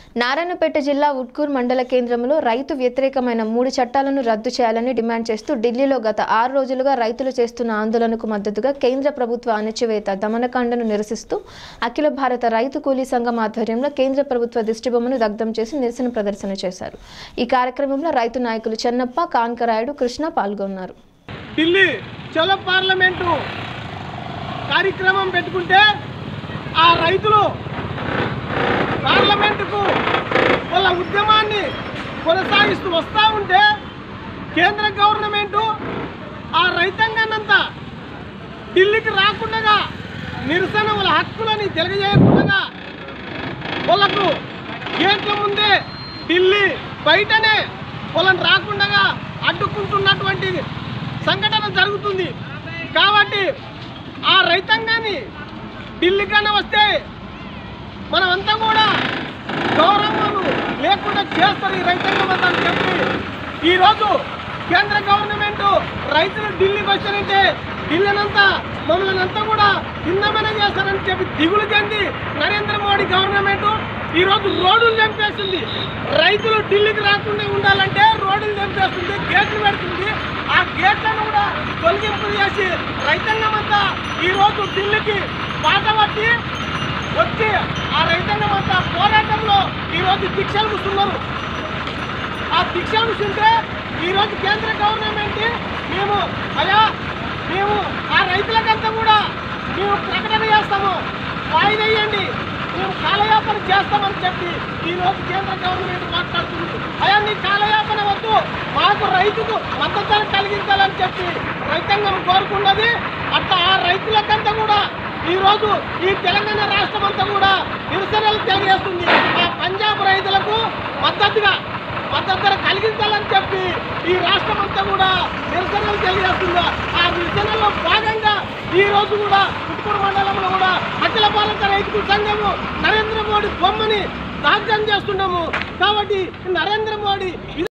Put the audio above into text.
నారాయణపేట జిల్లా ఉట్కూర్ మండల కేంద్రంలో రైతు వ్యతిరేకమైన మూడు చట్టాలను రద్దు చేయాలని డిమాండ్ చేస్తూ ఢిల్లీలో గత ఆరు రోజులుగా రైతులు చేస్తున్న ఆందోళనకు మద్దతుగా కేంద్ర ప్రభుత్వ అణచివేత దమనకాండను నిరసిస్తూ అఖిల భారత రైతు కూలీ సంఘం ఆధ్వర్యంలో కేంద్ర ప్రభుత్వ దిష్టిబొమ్మను దగ్ధం చేసి నిరసన ప్రదర్శన చేశారు ఈ కార్యక్రమంలో రైతు నాయకులు చెన్నప్ప కాన్కరాయుడు కృష్ణ పాల్గొన్నారు ఢిల్లీ చలో పార్లమెంటు కార్యక్రమం పెట్టుకుంటే ఆ రైతులు పార్లమెంటుకు వాళ్ళ ఉద్యమాన్ని కొనసాగిస్తూ వస్తూ ఉంటే కేంద్ర గవర్నమెంటు ఆ రైతాంగాన్నంతా ఢిల్లీకి రాకుండా నిరసన వాళ్ళ హక్కులని తెలియజేయకుండా వాళ్ళకు గేట్ల ముందే ఢిల్లీ బయటనే వాళ్ళని రాకుండా అడ్డుకుంటున్నటువంటి సంఘటన జరుగుతుంది కాబట్టి ఆ రైతాంగాన్ని ఢిల్లీకైనా వస్తే మనమంతా కూడా గౌరవాలు లేకుండా చేస్తారు ఈ రైతాంగం అంతా అని చెప్పి ఈరోజు కేంద్ర గవర్నమెంట్ రైతులు ఢిల్లీకి వచ్చారంటే ఢిల్లీనంతా మమ్మల్ని అంతా కూడా కిందమైన చేస్తారని చెప్పి దిగులు చెంది నరేంద్ర మోడీ గవర్నమెంట్ ఈరోజు రోడ్లు చంపేస్తుంది రైతులు ఢిల్లీకి రాకుండా ఉండాలంటే రోడ్లు చంపేస్తుంది గేట్లు పెడుతుంది ఆ గేట్లను కూడా తొలగింపు చేసి రైతాంగం అంతా ఈరోజు ఢిల్లీకి పాట పట్టి వచ్చి ఆ రైతాంగం అంతా పోరాటంలో ఈరోజు దీక్షలు కూర్చున్నారు ఆ దీక్షలు కూర్చుంటే ఈరోజు కేంద్ర గవర్నమెంట్ మేము అయా మేము ఆ రైతులకంతా కూడా మేము ప్రకటన చేస్తాము వాయిదా వేయండి మేము కాలయాపన చేస్తామని చెప్పి ఈరోజు కేంద్ర గవర్నమెంట్ మాట్లాడుతుంది అయా నీ కాలయాపన వద్దు మాకు రైతుకు మద్దతు ధర కలిగించాలని చెప్పి రైతాంగం కోరుకున్నది అట్లా ఆ రైతులకంతా కూడా ఈరోజు ఈ తెలంగాణ రాష్ట్రం అంతా కూడా నిరసనలు తెలియజేస్తుంది ఆ పంజాబ్ రైతులకు మద్దతుగా మద్దతు ధర కలిగించాలని చెప్పి ఈ రాష్ట్రం అంతా కూడా నిరసనలు తెలియజేస్తుంది ఆ నిరసనలో భాగంగా ఈ రోజు కూడా పుత్తూరు మండలంలో కూడా అఖిల భారత రైతు సంఘము నరేంద్ర మోడీ బొమ్మని దాగ్యం చేస్తున్నాము కాబట్టి నరేంద్ర మోడీ